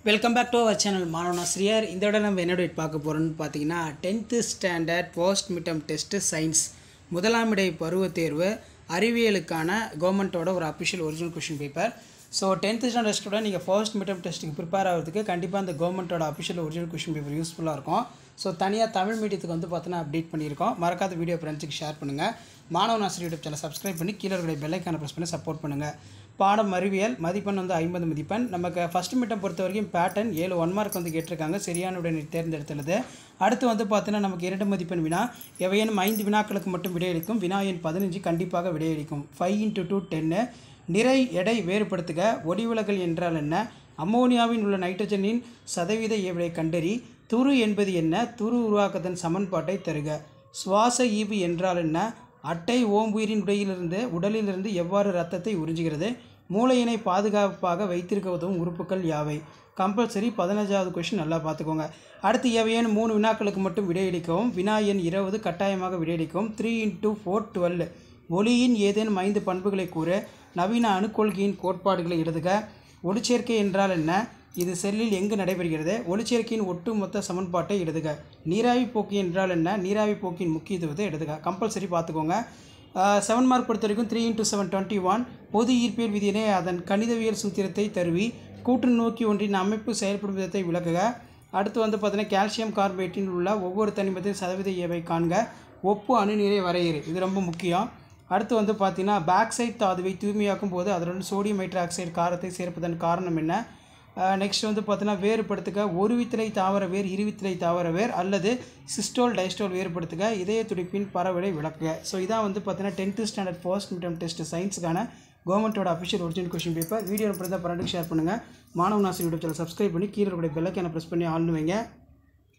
welcome back to our channel மாணவனாசிரியர் இந்த விட நம்ம என்ன டேட் பார்க்க போகிறோம்னு பார்த்தீங்கன்னா tenth standard post midterm test science முதலாம் இடை பருவத் தேர்வு அறிவியலுக்கான கவர்மெண்ட்டோட ஒரு official original question paper so tenth standard student நீங்கள் ஃபர்ஸ்ட் மிட்டம் டெஸ்ட்டுக்கு ப்ரிப்பேர் ஆகிறதுக்கு கண்டிப்பாக அந்த கவர்மெண்ட்டோட அஃபிஷியல் ஒரிஜினல் கொஷின் பேப்பர் யூஸ்ஃபுல்லாக இருக்கும் ஸோ தனியாக தமிழ் மீடியத்துக்கு வந்து பார்த்தீங்கன்னா அப்டேட் பண்ணியிருக்கோம் மறக்காத வீடியோ ஃப்ரெண்ட்ஸுக்கு ஷேர் பண்ணுங்கள் மாணவன் ஆசிரியர் யூடியூப் சேனல் சப்ஸ்கிரைப் பண்ணி கீழே இருக்கிற பெல்லைக்கான ப்ரெஸ் பண்ணி சப்போர்ட் பண்ணுங்கள் பாடம் அறிவியல் மதிப்பெண் வந்து ஐம்பது மதிப்பெண் நமக்கு ஃபஸ்ட் மிட்டம் பொறுத்த வரைக்கும் பேட்டர்ன் ஏழு ஒன் மார்க் வந்து கேட்டிருக்காங்க சரியான உடனே தேர்ந்தெடுத்துள்ளது அடுத்து வந்து பார்த்தீங்கன்னா நமக்கு இரண்டு மதிப்பெண் வினா எவையேனும் ஐந்து வினாக்களுக்கு மட்டும் விடையளிக்கும் வினா எண் பதினஞ்சு கண்டிப்பாக விடையளிக்கும் ஃபைவ் இன்ட்டு டூ டென்னு நிறை எடை வேறுபடுத்துக ஒளிவிலகல் என்றால் என்ன அம்மோனியாவின் உள்ள நைட்ரஜனின் சதவீத ஏவிடை கண்டறி துரு என்பது என்ன துரு உருவாக்கத்தின் சமன்பாட்டை தருக சுவாச ஈவு என்றால் என்ன அட்டை ஓம்புயிரின் உடையிலிருந்து உடலிலிருந்து எவ்வாறு இரத்தத்தை உறிஞ்சுகிறது மூளையினை பாதுகாப்பாக வைத்திருக்க உதவும் உறுப்புகள் யாவை கம்பல்சரி பதினஞ்சாவது கொஷின் நல்லா பார்த்துக்கோங்க அடுத்து எவையேனும் மூணு வினாக்களுக்கு மட்டும் விடையளிக்கவும் வினா எண் இருபது கட்டாயமாக விடையளிக்கவும் த்ரீ இன்ட்டு ஃபோர் டுவெல் ஒளியின் ஏதேனும் ஐந்து பண்புகளை கூற நவீன அணுக்கொள்கையின் கோட்பாடுகளை எழுதுக ஒளிச்சேர்க்கை என்றால் என்ன இது செல்லில் எங்கு நடைபெறுகிறது ஒளிச்சேர்க்கையின் ஒட்டுமொத்த சமன்பாட்டை எழுதுக நீராவி போக்கி என்றால் என்ன நீராவி போக்கின் முக்கியத்துவத்தை எழுதுக கம்பல்சரி பார்த்துக்கோங்க செவன் மார்க் பொறுத்த வரைக்கும் three into seven twenty one பொது ஈர்ப்பியல் விதியினை அதன் கணிதவியல் சூத்திரத்தை தருவி கூட்டு நோக்கி ஒன்றின் அமைப்பு செயல்படும் விதத்தை விளக்குக அடுத்து வந்து பார்த்தீங்கன்னா கால்சியம் கார்பேட்டில் உள்ள ஒவ்வொரு தனிமத்தின் சதவீத ஏவை காண்க ஒப்பு அணுநீரை வரையறு இது ரொம்ப முக்கியம் அடுத்து வந்து பார்த்தீங்கன்னா பேக்சைட் தாதுவை தூய்மையாக்கும் போது அதனுடன் சோடியம் ஹைட்ராக்சைடு காரத்தை சேர்ப்பதன் காரணம் என்ன நெக்ஸ்ட் வந்து பார்த்தீங்கன்னா வேறுபடுத்துக ஒரு வித்திலை தாவர வேர் இருவித்திலை தாவர வேர் அல்லது சிஸ்டோல் டைஸ்டோல் வேறுபடுத்துக இதய துடிப்பின் பரவலை விளக்குக ஸோ இதான் வந்து பார்த்தீங்கன்னா tenth standard first midterm test சயின்ஸுக்கான கவர்மெண்ட்டோட official original question paper video பிறந்த பரண்டுக்கு ஷேர் பண்ணுங்கள் மாணவ நாசி யூடியூப் சேனல் சப்ஸ்கிரைப் பண்ணி கீழே இருக்கிற பெல்லைக்கான ப்ரெஸ் பண்ணி ஆள்னு வைங்க